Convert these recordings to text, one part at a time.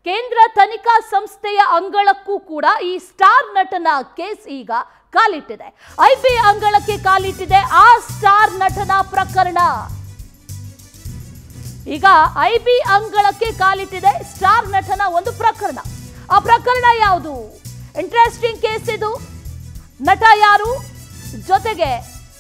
ಕೇಂದ್ರ ತನಿಖಾ ಸಂಸ್ಥೆಯ ಅಂಗಳಕ್ಕೂ ಕೂಡ ಈ ಸ್ಟಾರ್ ನಟನ ಕೇಸ್ ಈಗ ಕಾಲಿಟ್ಟಿದೆ ಐಬಿ ಅಂಗಳಕ್ಕೆ ಕಾಲಿಟ್ಟಿದೆ ಆ ಸ್ಟಾರ್ ನಟನ ಪ್ರಕರಣ ಈಗ ಐಬಿ ಅಂಗಳಕ್ಕೆ ಕಾಲಿಟ್ಟಿದೆ ಸ್ಟಾರ್ ನಟನ ಒಂದು ಪ್ರಕರಣ ಆ ಪ್ರಕರಣ ಯಾವುದು ಇಂಟ್ರೆಸ್ಟಿಂಗ್ ಕೇಸ್ ಇದು ನಟ ಯಾರು ಜೊತೆಗೆ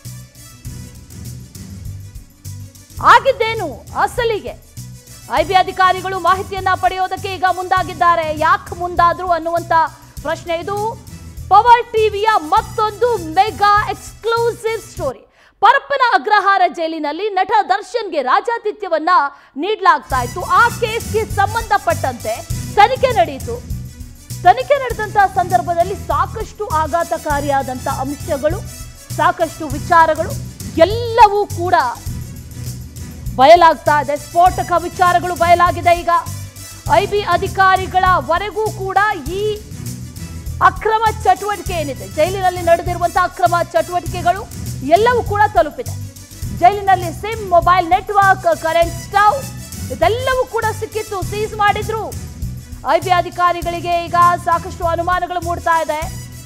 ಆಗಿದ್ದೇನು ಅಸಲಿಗೆ ಐಬಿ ಅಧಿಕಾರಿಗಳು ಮಾಹಿತಿಯನ್ನ ಪಡೆಯೋದಕ್ಕೆ ಈಗ ಮುಂದಾಗಿದ್ದಾರೆ ಯಾಕೆ ಮುಂದಾದ್ರು ಅನ್ನುವಂತ ಪ್ರಶ್ನೆ ಇದು ಪವರ್ ಟಿವಿಯ ಮತ್ತೊಂದು mega exclusive story Parappana Agrahara ಜೈಲಿನಲ್ಲಿ ನಟ ದರ್ಶನ್ಗೆ ರಾಜಾತಿಥ್ಯವನ್ನ ನೀಡಲಾಗ್ತಾ ಇತ್ತು ಆ ಕೇಸ್ಗೆ ಸಂಬಂಧಪಟ್ಟಂತೆ ತನಿಖೆ ನಡೆಯಿತು ತನಿಖೆ ನಡೆದಂತಹ ಸಂದರ್ಭದಲ್ಲಿ ಸಾಕಷ್ಟು ಆಘಾತಕಾರಿಯಾದಂಥ ಅಂಶಗಳು ಸಾಕಷ್ಟು ವಿಚಾರಗಳು ಎಲ್ಲವೂ ಕೂಡ ಬಯಲಾಗ್ತಾ ಇದೆ ಸ್ಫೋಟಕ ವಿಚಾರಗಳು ಬಯಲಾಗಿದೆ ಈಗ ಐ ಬಿ ಅಧಿಕಾರಿಗಳವರೆಗೂ ಕೂಡ ಈ ಅಕ್ರಮ ಚಟುವಟಿಕೆ ಏನಿದೆ ಜೈಲಿನಲ್ಲಿ ನಡೆದಿರುವಂತಹ ಅಕ್ರಮ ಚಟುವಟಿಕೆಗಳು ಎಲ್ಲವೂ ಕೂಡ ತಲುಪಿದೆ ಜೈಲಿನಲ್ಲಿ sim mobile network current stove ಇದೆಲ್ಲವೂ ಕೂಡ ಸಿಕ್ಕಿತ್ತು ಸೀಸ್ ಮಾಡಿದ್ರು ಐ ಬಿ ಅಧಿಕಾರಿಗಳಿಗೆ ಈಗ ಸಾಕಷ್ಟು ಅನುಮಾನಗಳು ಮೂಡ್ತಾ ಇದೆ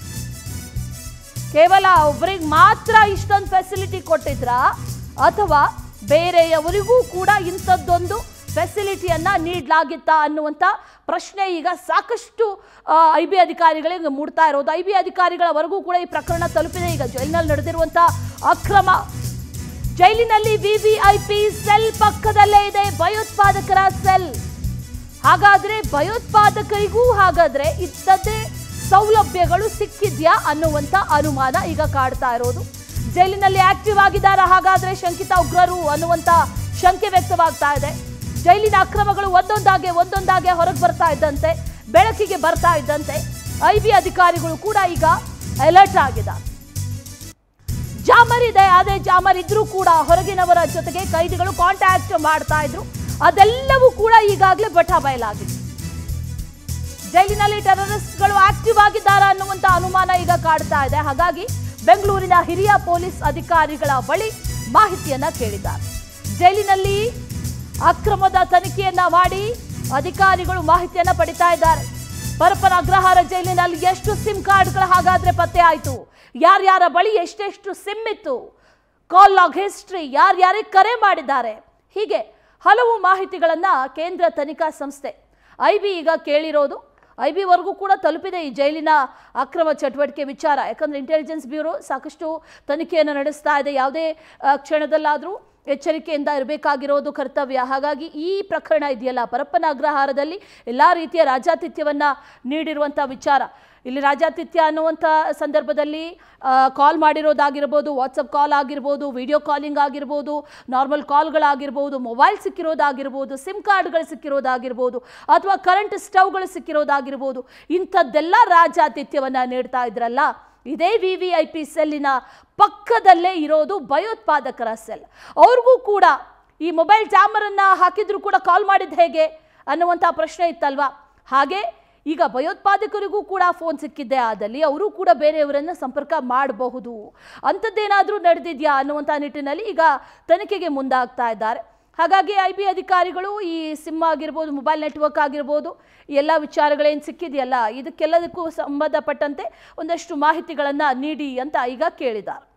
ಕೇವಲ ಒಬ್ಬರಿಗೆ ಮಾತ್ರ ಇಷ್ಟೊಂದು ಫೆಸಿಲಿಟಿ ಕೊಟ್ಟಿದ್ರಾ ಅಥವಾ ಬೇರೆಯವರಿಗೂ ಕೂಡ ಇಂಥದ್ದೊಂದು ಫೆಸಿಲಿಟಿಯನ್ನ ನೀಡಲಾಗಿತ್ತಾ ಅನ್ನುವಂಥ ಪ್ರಶ್ನೆ ಈಗ ಸಾಕಷ್ಟು ಐ ಬಿ ಅಧಿಕಾರಿಗಳಿಗೆ ಮೂಡ್ತಾ ಇರೋದು ಐ ಬಿ ಅಧಿಕಾರಿಗಳವರೆಗೂ ಕೂಡ ಈ ಪ್ರಕರಣ ತಲುಪಿದೆ ಈಗ ಜೈಲಿನಲ್ಲಿ ನಡೆದಿರುವಂಥ ಅಕ್ರಮ ಜೈಲಿನಲ್ಲಿ ವಿವಿಐಪಿ ಸೆಲ್ ಪಕ್ಕದಲ್ಲೇ ಇದೆ ಭಯೋತ್ಪಾದಕರ ಸೆಲ್ ಹಾಗಾದ್ರೆ ಭಯೋತ್ಪಾದಕರಿಗೂ ಹಾಗಾದ್ರೆ ಇದ್ದದ್ದೇ ಸೌಲಭ್ಯಗಳು ಸಿಕ್ಕಿದ್ಯಾ ಅನ್ನುವಂತ ಅನುಮಾನ ಈಗ ಕಾಡ್ತಾ ಇರೋದು ಜೈಲಿನಲ್ಲಿ ಆಕ್ಟಿವ್ ಆಗಿದ್ದಾರಾ ಹಾಗಾದ್ರೆ ಶಂಕಿತ ಉಗ್ರರು ಅನ್ನುವಂತ ಶಂಕೆ ವ್ಯಕ್ತವಾಗ್ತಾ ಇದೆ ಜೈಲಿನ ಅಕ್ರಮಗಳು ಒಂದೊಂದಾಗೆ ಒಂದೊಂದಾಗೆ ಹೊರಗೆ ಬರ್ತಾ ಇದ್ದಂತೆ ಬೆಳಕಿಗೆ ಬರ್ತಾ ಇದ್ದಂತೆ ಐ ಬಿ ಅಧಿಕಾರಿಗಳು ಕೂಡ ಈಗ ಅಲರ್ಟ್ ಆಗಿದ್ದಾರೆ ಜಾಮರ್ ಇದೆ ಅದೇ ಜಾಮರ್ ಇದ್ರೂ ಕೂಡ ಹೊರಗಿನವರ ಜೊತೆಗೆ ಕೈದಿಗಳು ಕಾಂಟ್ಯಾಕ್ಟ್ ಮಾಡ್ತಾ ಇದ್ರು ಅದೆಲ್ಲವೂ ಕೂಡ ಈಗಾಗಲೇ ಬಟ ಬಯಲಾಗಿದೆ ಜೈಲಿನಲ್ಲಿ ಟೆರರಿಸ್ಟ್ಗಳು ಆಕ್ಟಿವ್ ಆಗಿದ್ದಾರಾ ಅನ್ನುವಂತ ಅನುಮಾನ ಈಗ ಕಾಡ್ತಾ ಇದೆ ಹಾಗಾಗಿ ಬೆಂಗಳೂರಿನ ಹಿರಿಯ ಪೊಲೀಸ್ ಅಧಿಕಾರಿಗಳ ಬಳಿ ಮಾಹಿತಿಯನ್ನ ಕೇಳಿದ್ದಾರೆ ಜೈಲಿನಲ್ಲಿ ಅಕ್ರಮದ ತನಿಖೆಯನ್ನ ಮಾಡಿ ಅಧಿಕಾರಿಗಳು ಮಾಹಿತಿಯನ್ನ ಪಡಿತಾ ಇದ್ದಾರೆ ಪರಪನ ಅಗ್ರಹಾರ ಜೈಲಿನಲ್ಲಿ ಎಷ್ಟು ಸಿಮ್ ಕಾರ್ಡ್ಗಳ ಹಾಗಾದ್ರೆ ಪತ್ತೆ ಆಯಿತು ಯಾರ್ಯಾರ ಬಳಿ ಎಷ್ಟೆಷ್ಟು ಸಿಮ್ ಇತ್ತು ಕಾಲ್ ಲಾಗ್ ಹಿಸ್ಟ್ರಿ ಯಾರ್ಯಾರಿಗೆ ಕರೆ ಮಾಡಿದ್ದಾರೆ ಹೀಗೆ ಹಲವು ಮಾಹಿತಿಗಳನ್ನ ಕೇಂದ್ರ ತನಿಖಾ ಸಂಸ್ಥೆ ಐ ಬಿ ಈಗ ಕೇಳಿರೋದು ಐ ಬಿವರೆಗೂ ಕೂಡ ತಲುಪಿದೆ ಈ ಜೈಲಿನ ಅಕ್ರಮ ಚಟುವಟಿಕೆ ವಿಚಾರ ಯಾಕಂದ್ರೆ ಇಂಟೆಲಿಜೆನ್ಸ್ ಬ್ಯೂರೋ ಸಾಕಷ್ಟು ತನಿಖೆಯನ್ನು ನಡೆಸ್ತಾ ಇದೆ ಯಾವುದೇ ಆ, ಕ್ಷಣದಲ್ಲಾದರೂ ಎಚ್ಚರಿಕೆಯಿಂದ ಇರಬೇಕಾಗಿರೋದು ಕರ್ತವ್ಯ ಹಾಗಾಗಿ ಈ ಪ್ರಕರಣ ಇದೆಯಲ್ಲ ಪರಪ್ಪನ ಅಗ್ರಹಾರದಲ್ಲಿ ಎಲ್ಲ ರೀತಿಯ ರಾಜಾತಿಥ್ಯವನ್ನ ನೀಡಿರುವಂಥ ವಿಚಾರ ಇಲ್ಲಿ ರಾಜಾತಿಥ್ಯ ಅನ್ನುವಂಥ ಸಂದರ್ಭದಲ್ಲಿ ಕಾಲ್ ಮಾಡಿರೋದಾಗಿರ್ಬೋದು ವಾಟ್ಸಪ್ ಕಾಲ್ ಆಗಿರ್ಬೋದು ವಿಡಿಯೋ ಕಾಲಿಂಗ್ ಆಗಿರ್ಬೋದು ನಾರ್ಮಲ್ ಕಾಲ್ಗಳಾಗಿರ್ಬೋದು ಮೊಬೈಲ್ ಸಿಕ್ಕಿರೋದಾಗಿರ್ಬೋದು ಸಿಮ್ ಕಾರ್ಡ್ಗಳು ಸಿಕ್ಕಿರೋದಾಗಿರ್ಬೋದು ಅಥವಾ ಕರೆಂಟ್ ಸ್ಟವ್ಗಳು ಸಿಕ್ಕಿರೋದಾಗಿರ್ಬೋದು ಇಂಥದ್ದೆಲ್ಲ ರಾಜಾತಿಥ್ಯವನ್ನು ನೀಡ್ತಾ ಇದ್ರಲ್ಲ ಇದೇ ವಿ ವಿ ಐ ಪಿ ಸೆಲ್ಲಿನ ಪಕ್ಕದಲ್ಲೇ ಇರೋದು ಭಯೋತ್ಪಾದಕರ ಸೆಲ್ ಅವ್ರಿಗೂ ಕೂಡ ಈ ಮೊಬೈಲ್ ಜಾಮರನ್ನು ಹಾಕಿದ್ರು ಕೂಡ ಕಾಲ್ ಮಾಡಿದ್ದು ಹೇಗೆ ಅನ್ನುವಂಥ ಪ್ರಶ್ನೆ ಇತ್ತಲ್ವಾ ಹಾಗೆ ಈಗ ಭಯೋತ್ಪಾದಕರಿಗೂ ಕೂಡ ಫೋನ್ ಸಿಕ್ಕಿದ್ದೆ ಆದಲ್ಲಿ ಅವರು ಕೂಡ ಬೇರೆಯವರನ್ನ ಸಂಪರ್ಕ ಮಾಡಬಹುದು ಅಂಥದ್ದೇನಾದರೂ ನಡೆದಿದೆಯಾ ಅನ್ನುವಂಥ ನಿಟ್ಟಿನಲ್ಲಿ ಈಗ ತನಿಖೆಗೆ ಮುಂದಾಗ್ತಾ ಇದ್ದಾರೆ ಹಾಗಾಗಿ ಐ ಬಿ ಅಧಿಕಾರಿಗಳು ಈ ಸಿಮ್ ಆಗಿರ್ಬೋದು ಮೊಬೈಲ್ ನೆಟ್ವರ್ಕ್ ಆಗಿರ್ಬೋದು ಈ ಎಲ್ಲ ವಿಚಾರಗಳೇನು ಸಿಕ್ಕಿದೆಯಲ್ಲ ಇದಕ್ಕೆಲ್ಲದಕ್ಕೂ ಸಂಬಂಧಪಟ್ಟಂತೆ ಒಂದಷ್ಟು ಮಾಹಿತಿಗಳನ್ನು ನೀಡಿ ಅಂತ ಈಗ ಕೇಳಿದ್ದಾರೆ